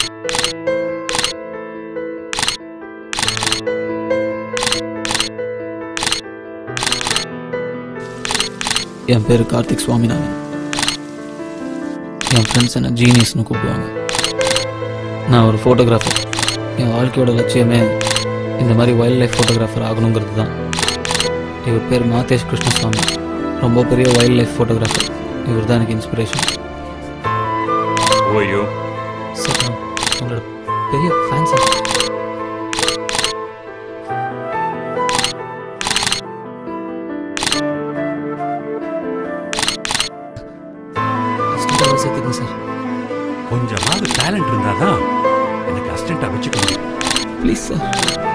என் பேர் கார்த்திக் சுவாமிநாதன் என் ஃப்ரெண்ட்ஸ் என்ன ஜீனியஸ்னு கூப்பிடுவாங்க நான் ஒரு ஃபோட்டோகிராஃபர் என் வாழ்க்கையோட லட்சியமே இந்த மாதிரி வைல்ட் லைஃப் ஃபோட்டோகிராஃபர் ஆகணுங்கிறது தான் இவர் பேர் மாதேஷ் கிருஷ்ணசாமி ரொம்ப பெரிய வைல்ட் லைஃப் ஃபோட்டோகிராஃபர் இவர் தான் எனக்கு இன்ஸ்பிரேஷன் ஓய்யோ சார் நான் உங்களோட பெரிய ஃபேன் சார் அசிஸ்டண்டாக சேர்த்துக்கங்க சார் கொஞ்சமாவது டேலண்ட் இருந்தாதான் எனக்கு அசிஸ்டண்டா வச்சுக்க முடியும் ப்ளீஸ் சார்